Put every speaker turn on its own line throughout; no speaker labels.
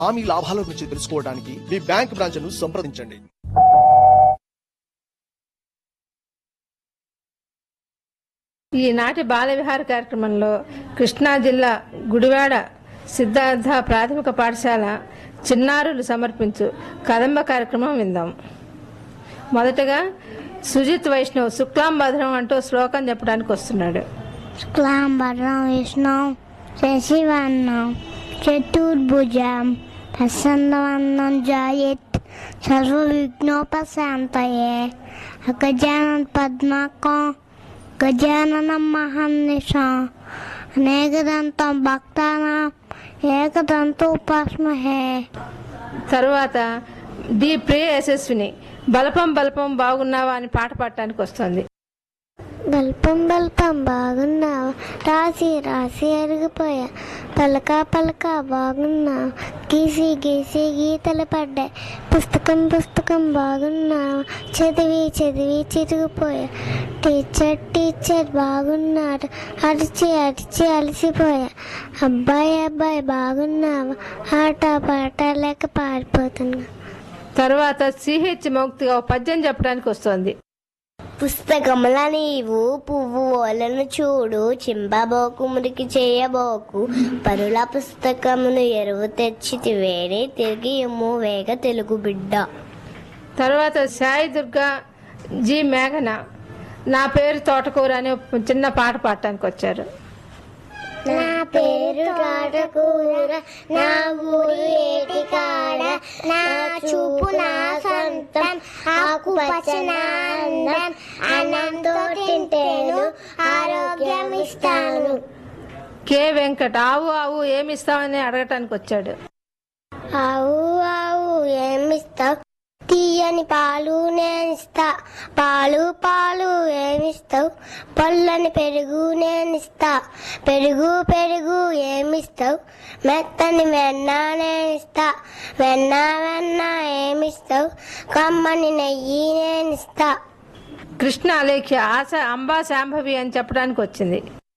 హామీ లాభాల గురించి తెలుసుకోవడానికి మీ బ్యాంక్ బ్రాంచ్ను సంప్రదించండి
ఈనాటి బాల విహార కార్యక్రమంలో కృష్ణా జిల్లా గుడివాడ సిద్ధార్థ ప్రాథమిక పాఠశాల చిన్నారులు సమర్పించు కదంబ కార్యక్రమం విందాం మొదటగా సుజిత్ వైష్ణవ్ శుక్లాం భద్రం అంటూ శ్లోకం చెప్పడానికి వస్తున్నాడు
శుక్లాంబరం విష్ణు శశివర్ణం చతుర్భుజం ప్రసన్నవన్నం జాయత్ సర్వవిఘ్నోపశాంతయే గజానన్ పద్మాకం గజాననం మహర్నిషం అనేకదంతం భక్తానాం ఏకదంతోపాస్మహే
తరువాత డి ప్రియ యశస్విని బలపం బలపం బాగున్నావా అని పాట పాడటానికి వస్తుంది
బల్పం బల్పం బాగున్నావా రాసి రాసి అరిగిపోయా పలక పలక బాగున్నావా గీసి గీసి గీతలు పడ్డాయి పుస్తకం పుస్తకం బాగున్నావా చదివి చదివి చిరిగిపోయా టీచర్ టీచర్ బాగున్నారు అరిచి అరిచి అలసిపోయా అబ్బాయి అబ్బాయి బాగున్నావా ఆట పాట లేక పారిపోతున్నా
తరువాత సిహెచ్ మౌక్తిగా ఒక పద్యం చెప్పడానికి వస్తుంది
పుస్తకముల నీవు పువ్వు ఓలను చూడు చింపబోకు మురికి చేయబోకు పరుల పుస్తకమును ఎరువు తెచ్చి వేరే తిరిగి ఇమ్ము వేగ తెలుగు బిడ్డ
తర్వాత సాయి దుర్గా జి మేఘన నా పేరు తోటకూర అనే ఒక చిన్న పాట పాడటానికి వచ్చారు
నా పేరు తోటకూర నా ఊరు ఏటికాడ నా చూపు నా సొంతం ఆకు పచ్చనాందం అన్నంతో తింటేను ఆరోగ్యం ఇస్తాను
కె వెంకట్ ఆవు ఆవు ఏమి ఇస్తామని అడగటానికి వచ్చాడు
ఆవు ఆవు ఏమిస్తావు తీయని పాలు నేనిస్తా పాలు పాలు ఏమిస్తావు పొల్లని పెరుగు నేనిస్తా పెరుగు పెరుగు ఏమిస్తావు మెత్తని వెన్న నేనిస్తా వెన్న వెన్న ఏమిస్తావు కమ్మని నెయ్యి నేనిస్తా
కృష్ణ అలేఖ్య ఆశ అంబా శాంభవి అని చెప్పడానికి వచ్చింది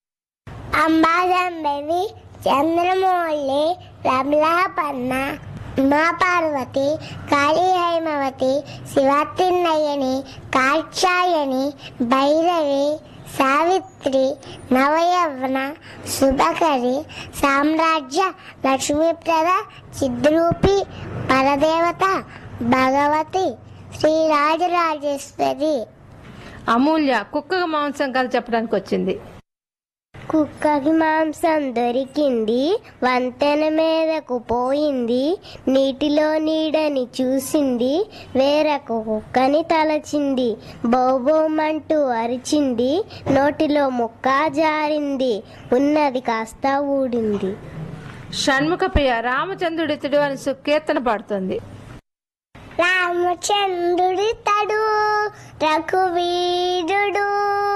అంబాజంబవి చంద్రమౌళి రమలాపన్న మా పార్వతి కాళీ హైమవతి శివతిన్నయ్యని కాక్షాయని భైరవి సావిత్రి నవయవ్వన శుభకరి సామ్రాజ్య లక్ష్మీప్రద చిద్రూపి పరదేవత భగవతి శ్రీరాజరాజేశ్వరి
అమూల్య కుక్క మాంసం కథ చెప్పడానికి వచ్చింది
కుక్కకి మాంసం దొరికింది వంతెన మీదకు పోయింది నీటిలో నీడని చూసింది వేరొక కుక్కని తలచింది బౌబోమంటూ అరిచింది నోటిలో ముక్క జారింది ఉన్నది కాస్త ఊడింది
షణ్ముఖ ప్రియ రామచంద్రుడితుడు అని సు- కీర్తన పాడుతుంది
రామచంద్రుడి తడు రఘువీరుడు